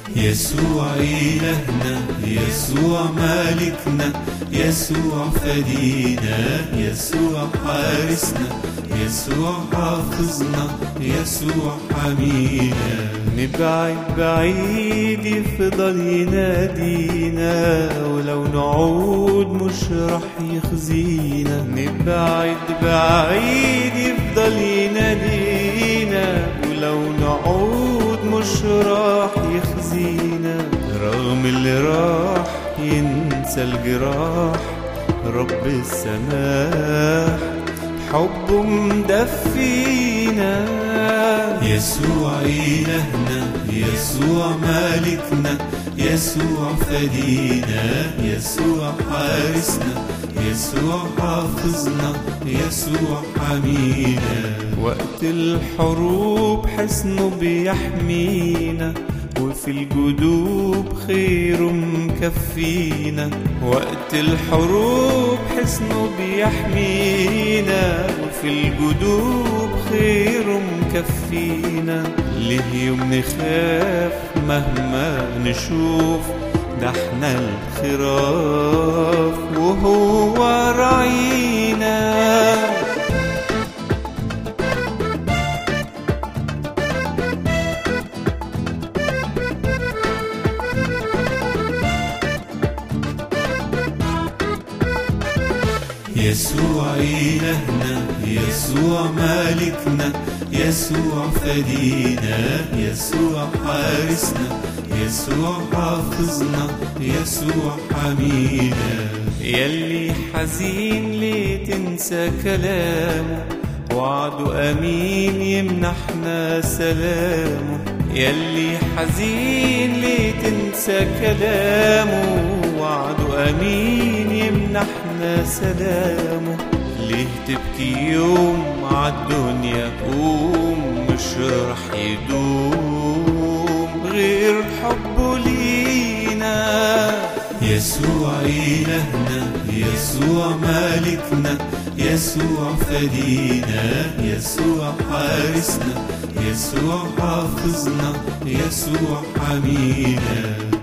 يسوع إلهنا يسوع مالكنا يسوع فدينا يسوع حارسنا يسوع حافظنا يسوع حمينا نبعد بعيد يفضل ينادينا ولو نعود مش رح يخزينا نبعد بعيد يفضل ينادينا ولو نعود مش راح يخزينا رغم اللي راح ينسى الجراح رب السماح حبه مدفينا يسوع إلهنا يسوع مالكنا يسوع فدينا يسوع حارسنا يسوع حافظنا يسوع حمينا وقت الحروب حسنه بيحمينا وفي الجدوب خيره مكفينا وقت الحروب حسنه بيحمينا وفي الجدوب خيره مكفينا ليه يوم نخاف مهما نشوف ده احنا الخراف وهو راعينا يسوع إلهنا يسوع مالكنا يسوع فدينا يسوع حارسنا يسوع حافظنا يسوع حمينا يلي حزين ليه تنسى كلامه وعده أمين يمنحنا سلامه يلي حزين ليه تنسى كلامه وعده أمين يمنحنا سلامه ليه تبكي يوم عالدنيا قوم مش رح يدوم غير حبه لينا يسوع إلهنا يسوع مالكنا يسوع فدينا يسوع حارسنا يسوع حافظنا يسوع حمينا